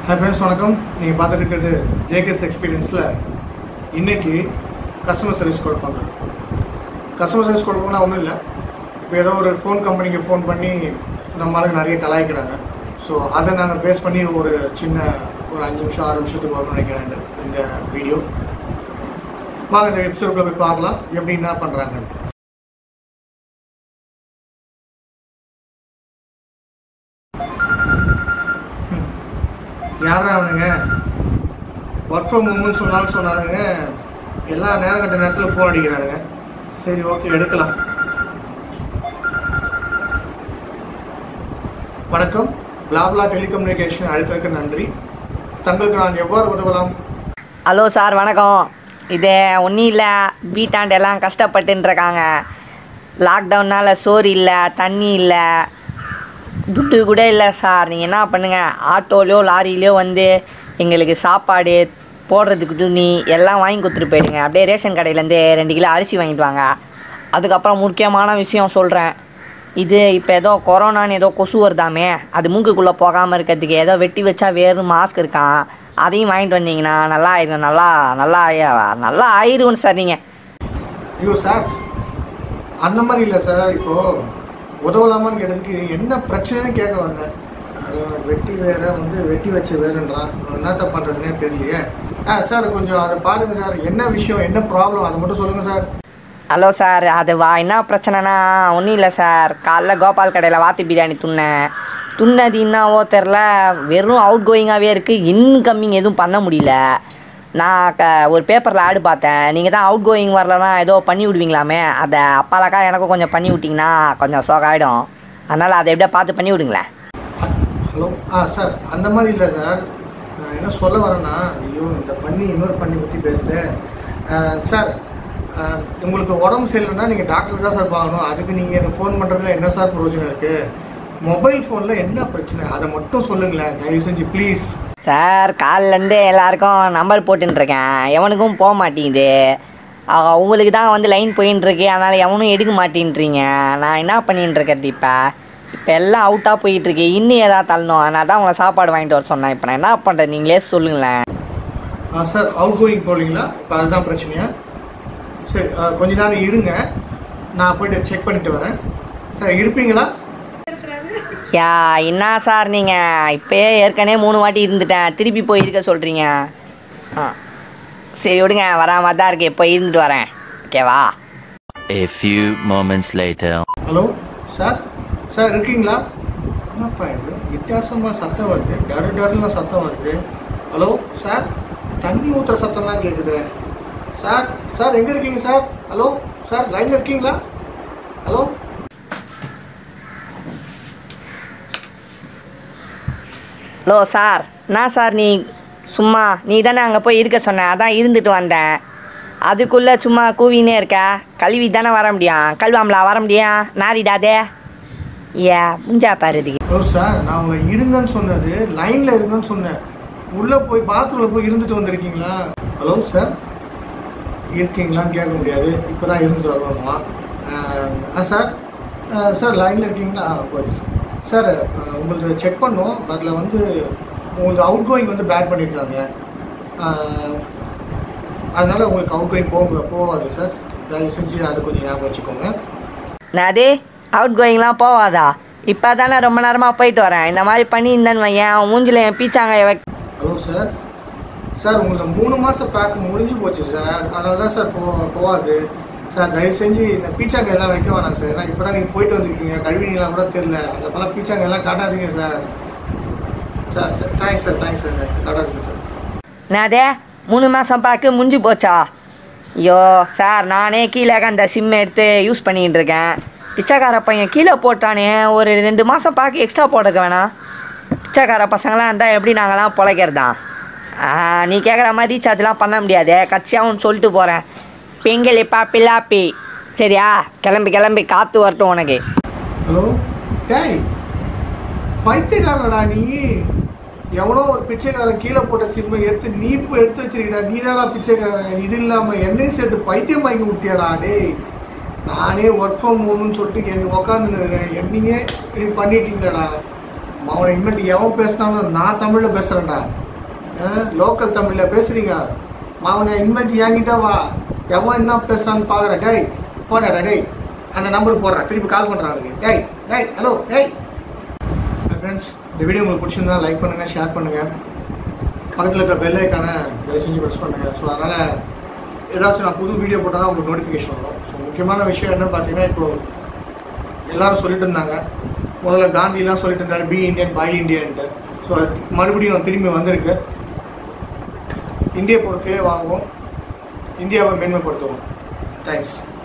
Hi friends வணக்கம் நீங்கள் பார்த்துட்டு இருக்கிறது ஜேகேஎஸ் எக்ஸ்பீரியன்ஸில் இன்னைக்கு கஸ்டமர் சர்வீஸ் கொடுப்பாங்க கஸ்டமர் சர்வீஸ் கொடுப்பாங்கன்னா ஒன்றும் இல்லை இப்போ ஏதோ ஒரு ஃபோன் கம்பெனிக்கு ஃபோன் பண்ணி நம்ம ஆளுங்க நிறைய கலாய்க்கிறாங்க ஸோ அதை நாங்கள் பேஸ் பண்ணி ஒரு சின்ன ஒரு அஞ்சு நிமிஷம் ஆறு நிமிஷத்துக்கு வரும்னு நினைக்கிறேன் இந்த இந்த வீடியோ வாங்க இந்த எபிசோடுக்குள்ள போய் பார்க்கலாம் எப்படி என்ன பண்ணுறாங்கன்னு யாரா அவனுங்க ஒர்க் ஃப்ரம் ஹோம்னு சொன்னாலும் சொன்னானுங்க எல்லா நேரம் கட்ட நேரத்தில் ஃபோன் அடிக்கிறானுங்க சரி ஓகே எடுக்கலாம் வணக்கம் பிளாப்லா டெலிகம்யூனிகேஷன் அழைத்ததற்கு நன்றி தங்களுக்கு நான் எவ்வாறு உதவலாம் ஹலோ சார் வணக்கம் இது ஒன்றும் இல்லை வீட்டாண்டு எல்லாம் கஷ்டப்பட்டுன்னு இருக்காங்க லாக்டவுனால் சோறு இல்லை தண்ணி இல்லை துட்டு கூட இல்லை சார் நீங்கள் என்ன பண்ணுங்கள் ஆட்டோலையோ லாரிலையோ வந்து எங்களுக்கு சாப்பாடு போடுறதுக்கு துணி எல்லாம் வாங்கி கொடுத்துட்டு போயிடுங்க அப்படியே ரேஷன் கடையிலேருந்து ரெண்டு கிலோ அரிசி வாங்கிட்டு வாங்க அதுக்கப்புறம் முக்கியமான விஷயம் சொல்கிறேன் இது இப்போ ஏதோ கொரோனான்னு ஏதோ கொசு வருதாமே அது மூக்குக்குள்ளே போகாமல் இருக்கிறதுக்கு ஏதோ வெட்டி வச்சா வேறு மாஸ்க் இருக்கான் அதையும் வாங்கிட்டு வந்தீங்கன்னா நல்லா ஆயிரும் நல்லா நல்லா ஆயி- நல்லா ஆயிருவோம் சார் நீங்கள் ஐயோ சார் அந்த மாதிரி இல்லை சார் இப்போ உதவலாமான்னு கேட்டதுக்கு என்ன பிரச்சனைன்னு கேட்க வந்தேன் அட, வெட்டி வேற வந்து வெட்டி வச்ச வேறுன்றான் என்னத்த பண்ணுறதுனே தெரியலையே ஆ சார் கொஞ்சம் அதை பாருங்க சார் என்ன விஷயம் என்ன ப்ராப்ளம் அதை மட்டும் சொல்லுங்க சார் ஹலோ சார் அது வா என்ன பிரச்சனைனா ஒன்றும் இல்லை சார் காலைல கோபால் கடையில் வாத்து பிரியாணி துண்ணேன் துண்ணது என்னவோ தெரில வெறும் அவுட் கோயிங்காகவே இருக்குது இன்கம்மிங் எதுவும் பண்ண முடியல நான் க ஒரு பேப்பரில் ஆடு பார்த்தேன் நீங்கள் தான் அவுட் கோயிங் வரலன்னா ஏதோ பண்ணி விடுவீங்களாமே அதை அப்பாலக்கா எனக்கும் கொஞ்சம் பண்ணி விட்டிங்கன்னா கொஞ்சம் சோகாயிடும் அதனால் அதை எப்படியா பார்த்து பண்ணி விடுங்களேன் ஹலோ ஆ சார் அந்த மாதிரி இல்லை சார் நான் என்ன சொல்ல வரேன்னா ஐயோ இந்த பண்ணி இன்னொரு பண்ணி பற்றி பேசுதேன் சார் ஆ, உங்களுக்கு உடம்பு சரியில்லைன்னா நீங்கள் டாக்டர் தான் சார் பார்க்கணும் அதுக்கு நீங்கள் எனக்கு ஃபோன் பண்ணுறதுல என்ன சார் பிரயோஜனம் இருக்குது மொபைல் ஃபோனில் என்ன பிரச்சனை அதை மட்டும் சொல்லுங்களேன் தயவு செஞ்சு ப்ளீஸ் சார் காலிலேருந்து எல்லாருக்கும் நம்பர் போட்டுருக்கேன் எவனுக்கும் போக மாட்டேங்குது ஆஹ் உங்களுக்கு தான் வந்து லைன் போயின்னு இருக்கு அதனால் எவனும் எடுக்க மாட்டேன்றீங்க நான் என்ன பண்ணிட்டு இருக்கிறது இப்போ இப்போ எல்லாம் அவுட்டாக போயிட்டுருக்கு இன்னும் ஏதாவது தள்ளணும் அதனால தான் உங்களை சாப்பாடு வாங்கிட்டு வர சொன்னேன் இப்போ நான் என்ன பண்ணுறது நீங்களே சொல்லுங்களேன் ஆ சார் அவுட் கோயிங் போகலீங்களா இப்போ அதுதான் பிரச்சனையா சரி ஆ, கொஞ்ச நேரம் இருங்க நான் போயிட்டு செக் பண்ணிட்டு வரேன் சார் இருப்பீங்களா யா என்ன சார் நீங்கள் இப்போயே ஏற்கனவே மூணு வாட்டி இருந்துட்டேன் திருப்பி போய் இருக்க சொல்கிறீங்க ஆ சரி விடுங்க வராம தான் இருக்கு போய் இருந்துட்டு வரேன் ஓகேவா A few moments later. Hello sir sir இருக்கீங்களா என்னப்பா இது வித்தியாசமாக சத்தம் வருது டரு டருலாம் சத்தம் வருது ஹலோ சார் தண்ணி ஊற்றுற சத்தம்லாம் கேட்குது சார் சார் எங்கே இருக்கீங்க சார் ஹலோ சார் லைனில் இருக்கீங்களா ஹலோ ஹலோ சார் நான் சார் நீ சும்மா நீ தானே அங்கே போய் இருக்க சொன்ன அதான் இருந்துட்டு வந்தேன் அதுக்குள்ளே சும்மா கூவினே இருக்க கழுவி தானே வர முடியும் கல்வாமலா வர முடியும் நாரிடாதே ஏ முஞ்சா பாரு இதுக்கு ஹலோ சார் நான் உங்களை இருங்கன்னு சொன்னது லைனில் இருங்கன்னு சொன்னேன் உள்ளே போய் பாத்ரூமில் போய் இருந்துட்டு வந்திருக்கீங்களா ஹலோ சார் இருக்கீங்களான்னு கேட்க முடியாது இப்போ தான் இருந்துட்டு வரணுமா ஆ சார் ஆ, சார் லைனில் இருக்கீங்களா ஆ போய் சார் ஆ, உங்களுக்கு செக் பண்ணோம் அதில் வந்து உங்களுக்கு அவுட் கோயிங் வந்து பேன் பண்ணியிருக்காங்க ஆ, அதனால உங்களுக்கு அவுட் கோயிங் போக முடியாது போகாது சார் தயவு செஞ்சு அதை கொஞ்சம் ஞாபகம் வச்சுக்கோங்க நாதே அவுட் கோயிங்லாம் போவாதா இப்போ தானே ரொம்ப நேரமாக போயிட்டு வரேன் இந்த மாதிரி பண்ணியிருந்தேன்னு வையன் உன் மூஞ்சில என் பீச்சாங்க வை ஹலோ சார் சார் உங்களுக்கு மூணு மாதம் பேக் முடிஞ்சு போச்சு சார் அதனால தான் சார் போ போகாது சார் தயவு செஞ்சு இந்த பீச்சாங்க எல்லாம் வைக்க வேணாம் சார் ஏன்னா இப்போ தான் நீங்கள் போயிட்டு வந்திருக்கீங்க கழுவினீங்களா கூட தெரில அந்த பழம் பீச்சாங்க எல்லாம் காட்டாதீங்க sir sir sir thanks sir thanks sir காட்டாதீங்க சார் நாதே மூணு மாதம் பார்க்க முடிஞ்சு போச்சா ஐயோ சார் நானே கீழே அந்த சிம்மை எடுத்து யூஸ் பண்ணிக்கிட்டு இருக்கேன் பிச்சைக்கார பையன் கீழே போட்டானே ஒரு ரெண்டு மாதம் பார்க்க எக்ஸ்ட்ரா போட்டுக்க வேணாம் பிச்சைக்கார பசங்களாம் இருந்தால் எப்படி நாங்களாம் பிழைக்கிறதா ஆ, நீ கேட்குற மாதிரி ரீசார்ஜ்லாம் பண்ண முடியாது கட்சியாகவும் சொல்லிட்டு போகிறேன் பெங்கலிப்பா பில்லாப்பி சரியா கிளம்பி கிளம்பி காற்று வரட்டும் உனக்கு ஹலோ டேய் பைத்தியக்காரடா நீ எவனோ ஒரு பிச்சைக்காரன் கீழே போட்ட சிம்மை எடுத்து நீ இப்போ எடுத்து வச்சிருக்கடா நீ தானா பிச்சைக்காரன் இது இல்லாமல் என்னையும் சேர்த்து பைத்தியம் வாங்கி விட்டியாடா டேய் நானே ஒர்க் ஃப்ரம் ஹோம்னு சொல்லிட்டு என்ன உக்காந்துன்னு என்னையே இப்படி பண்ணிட்டீங்களடா அவனை இனிமேட்டு எவன் பேசினாலும் நான் தமிழில் பேசுகிறேன்டா லோக்கல் தமிழில் பேசுகிறீங்க மாவனை இனிமேட்டு என்கிட்ட வா எவன் என்ன பேசுறான்னு பார்க்குறேன் டேய் போடாடா டேய் அந்த நம்பருக்கு போடுறேன் திருப்பி கால் பண்ணுறான் அவனுக்கு டேய் டேய் ஹலோ டேய் ஃப்ரெண்ட்ஸ் இந்த வீடியோ உங்களுக்கு பிடிச்சிருந்தா லைக் பண்ணுங்கள் ஷேர் பண்ணுங்கள் பக்கத்தில் இருக்கிற பெல் ஐக்கானை தயவு செஞ்சு ப்ரெஸ் பண்ணுங்கள் ஸோ அதனால் ஏதாச்சும் நான் புது வீடியோ போட்டால் தான் உங்களுக்கு நோட்டிஃபிகேஷன் வரும் ஸோ முக்கியமான விஷயம் என்ன பார்த்தீங்கன்னா இப்போ எல்லாரும் சொல்லிட்டு இருந்தாங்க முதல்ல காந்திலாம் சொல்லிட்டு இருந்தாரு பி இந்தியன் பை இந்தியன்ட்டு ஸோ அது மறுபடியும் திரும்பி வந்திருக்கு இந்திய பொருட்களே வாங்குவோம் இந்தியாவை மேன்மைப்படுத்துவோம் தேங்க்ஸ்